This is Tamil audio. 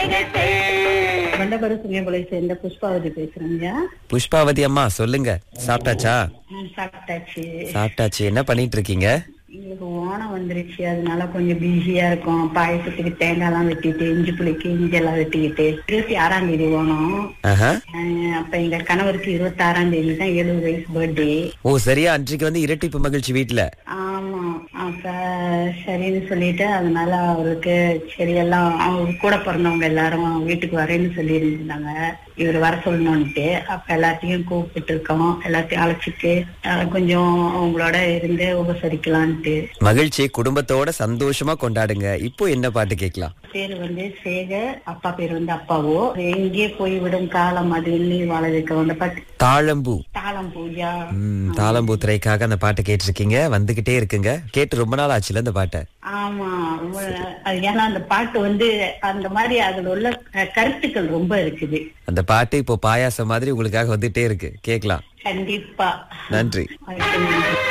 வண்டபரு சுங்கபலை சேர்ந்த புஷ்பாவதி பேசுறேங்க புஷ்பாவதி அம்மா சொல்லுங்க சாப்பிட்டாச்சா சாப்பிட்டாச்சு சாப்பிட்டாச்சு என்ன பண்ணிட்டு இருக்கீங்க எங்களுக்கு ஓணம் வந்துருச்சு அதனால கொஞ்சம் பிஸியா இருக்கும் பாயசத்துக்கு தேங்காய் எல்லாம் வெட்டிட்டு இஞ்சி புளிக்கு இஞ்சி எல்லாம் வெட்டிக்கிட்டு இருபத்தி ஆறாம் தேதி ஓணம் ஆஹா. அஹ் அப்ப எங்க கணவருக்கு இருபத்தி ஆறாம் தேதி தான் எழுபது வயசு பர்த்டே ஓ சரியா அன்றைக்கு வந்து இரட்டிப்பு மகிழ்ச்சி வீட்ல ஆமா அப்ப சரின்னு சொல்லிட்டு அதனால அவருக்கு சரி எல்லாம் அவங்க கூட பிறந்தவங்க எல்லாரும் வீட்டுக்கு வரேன்னு சொல்லி இருந்தாங்க இவர் வர சொல்லணும்னுட்டு அப்ப எல்லாத்தையும் கூப்பிட்டு இருக்கோம் எல்லாத்தையும் அழைச்சிட்டு அஹ், கொஞ்சம் அவங்களோட இருந்து உபசரிக்கலான்ட்டு மகிழ்ச்சியை குடும்பத்தோட சந்தோஷமா கொண்டாடுங்க இப்போ என்ன பாட்டு கேட்கலாம் பேரு வந்து சேகர் அப்பா பேர் வந்து அப்பாவோ எங்கே போய் விடும் காலம் அது இல்லை வாழ வைக்க வந்த பாட்டு தாழம்பூ தாளம் பூஜா ம், தாளம்பூ திரைக்காக அந்த பாட்டை கேட்டிருக்கீங்க வந்துகிட்டே இருக்குங்க கேட்டு ரொம்ப நாள் ஆச்சுல அந்த பாட்டை ஆமா ரொம்ப அது ஏன்னா அந்த பாட்டு வந்து அந்த மாதிரி அதுல உள்ள அஹ், கருத்துக்கள் ரொம்ப இருக்குது அந்த பாட்டு இப்போ பாயாசம் மாதிரி உங்களுக்காக வந்துட்டே இருக்கு கேட்கலாம் கண்டிப்பா நன்றி அதுக்கு நன்றி.